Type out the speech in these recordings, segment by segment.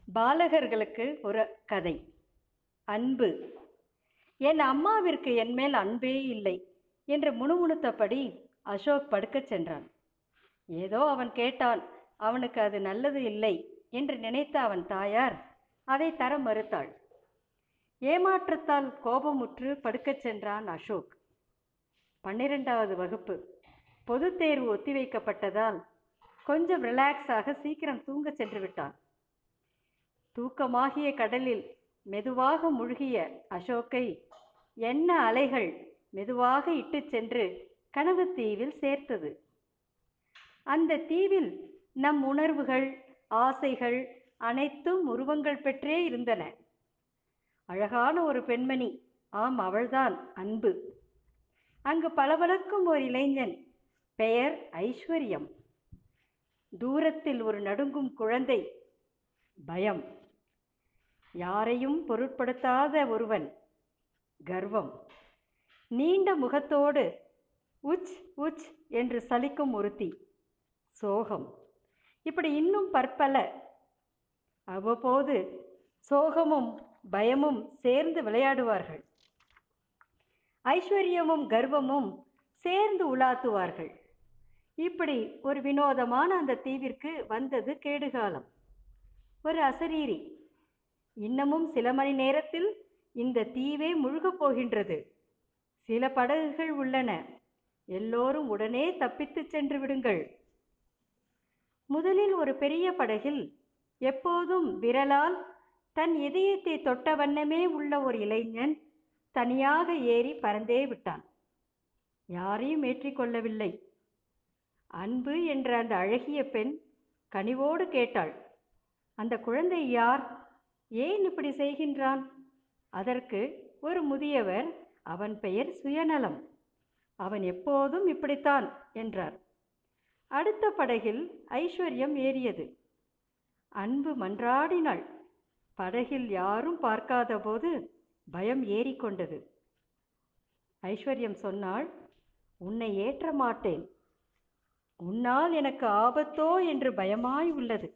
பாலகர்களுக்கு ஒரு கதை அன்பு என் அம்மாவிற்கு என்மேல் அன்பே இல்லை என்று முணுமுணுத்தபடி அசோக் படுக்கச் சென்றான் ஏதோ அவன் கேட்டான் அவனுக்கு அது நல்லது இல்லை என்று நினைத்த அவன் தாயார் அதை தர மறுத்தாள் ஏமாற்றத்தால் கோபமுற்று படுக்கச் சென்றான் அசோக் பன்னிரெண்டாவது வகுப்பு பொதுத் தேர்வு ஒத்திவைக்கப்பட்டதால் கொஞ்சம் ரிலாக்ஸாக சீக்கிரம் தூங்கச் சென்று விட்டான் தூக்கமாகிய கடலில் மெதுவாக முழுகிய அசோக்கை எண்ண அலைகள் மெதுவாக இட்டுச் சென்று கனவு தீவில் சேர்த்தது அந்த தீவில் நம் உணர்வுகள் ஆசைகள் அனைத்தும் உருவங்கள் பெற்றே இருந்தன அழகான ஒரு பெண்மணி ஆம் அவள்தான் அன்பு அங்கு பளபளக்கும் ஒரு இளைஞன் பெயர் ஐஸ்வர்யம் தூரத்தில் ஒரு நடுங்கும் குழந்தை பயம் யாரையும் பொருட்படுத்தாத ஒருவன் கர்வம் நீண்ட முகத்தோடு உச் உச் என்று சலிக்கும் ஒருத்தி சோகம் இப்படி இன்னும் பற்பல அவ்வப்போது சோகமும் பயமும் சேர்ந்து விளையாடுவார்கள் ஐஸ்வர்யமும் கர்வமும் சேர்ந்து உலாத்துவார்கள் இப்படி ஒரு வினோதமான அந்த தீவிற்கு வந்தது கேடுகாலம் ஒரு அசரீரி இன்னமும் சில மணி நேரத்தில் இந்த தீவே முழுகப் போகின்றது சில படகுகள் உள்ளன எல்லோரும் உடனே தப்பித்துச் சென்று விடுங்கள் முதலில் ஒரு பெரிய படகில் எப்போதும் விரலால் தன் இதயத்தை தொட்ட வண்ணமே உள்ள ஒரு இளைஞன் தனியாக ஏறி பறந்தே விட்டான் யாரையும் ஏற்றிக்கொள்ளவில்லை அன்பு என்ற அந்த அழகிய பெண் கனிவோடு கேட்டாள் அந்த குழந்தை யார் ஏன் இப்படி செய்கின்றான் அதற்கு ஒரு முதியவர் அவன் பெயர் சுயநலம் அவன் எப்போதும் இப்படித்தான் என்றார் அடுத்த படகில் ஐஸ்வர்யம் ஏறியது அன்பு மன்றாடினாள் படகில் யாரும் பார்க்காதபோது பயம் ஏறிக்கொண்டது ஐஸ்வர்யம் சொன்னாள் உன்னை ஏற்ற மாட்டேன் உன்னால் எனக்கு ஆபத்தோ என்று பயமாய் உள்ளது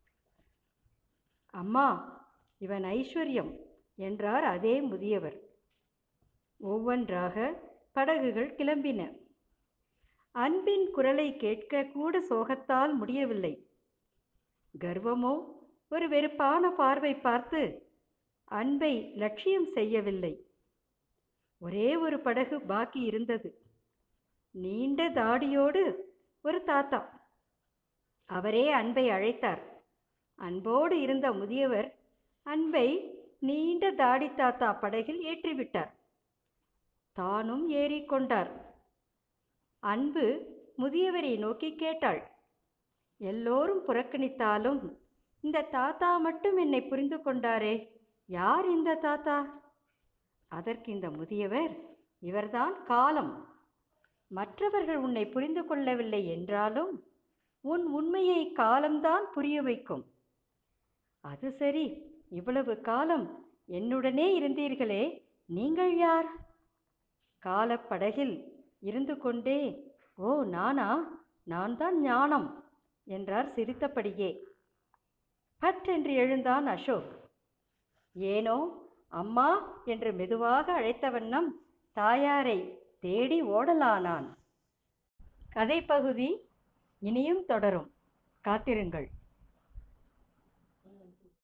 அம்மா இவன் ஐஸ்வர்யம் என்றார் அதே முதியவர் ஒவ்வொன்றாக படகுகள் கிளம்பின அன்பின் குரலை கேட்க கூட சோகத்தால் முடியவில்லை கர்வமோ ஒரு வெறுப்பான பார்வை பார்த்து அன்பை லட்சியம் செய்யவில்லை ஒரே ஒரு படகு பாக்கி இருந்தது நீண்ட தாடியோடு ஒரு தாத்தா அவரே அன்பை அழைத்தார் அன்போடு இருந்த முதியவர் அன்பை நீண்ட தாடி தாத்தா படகில் ஏற்றிவிட்டார் தானும் ஏறிக்கொண்டார் அன்பு முதியவரை நோக்கி கேட்டாள் எல்லோரும் புறக்கணித்தாலும் இந்த தாத்தா மட்டும் என்னை புரிந்து கொண்டாரே யார் இந்த தாத்தா அதற்கு இந்த முதியவர் இவர்தான் காலம் மற்றவர்கள் உன்னை புரிந்து கொள்ளவில்லை என்றாலும் உன் உண்மையை காலம்தான் புரிய வைக்கும் அது சரி இவ்வளவு காலம் என்னுடனே இருந்தீர்களே நீங்கள் யார் காலப்படகில் இருந்து கொண்டே ஓ நானா நான் தான் ஞானம் என்றார் சிரித்தபடியே பற்றென்று எழுந்தான் அசோக் ஏனோ அம்மா என்று மெதுவாக அழைத்த வண்ணம் தாயாரை தேடி ஓடலானான் கதைப்பகுதி இனியும் தொடரும் காத்திருங்கள்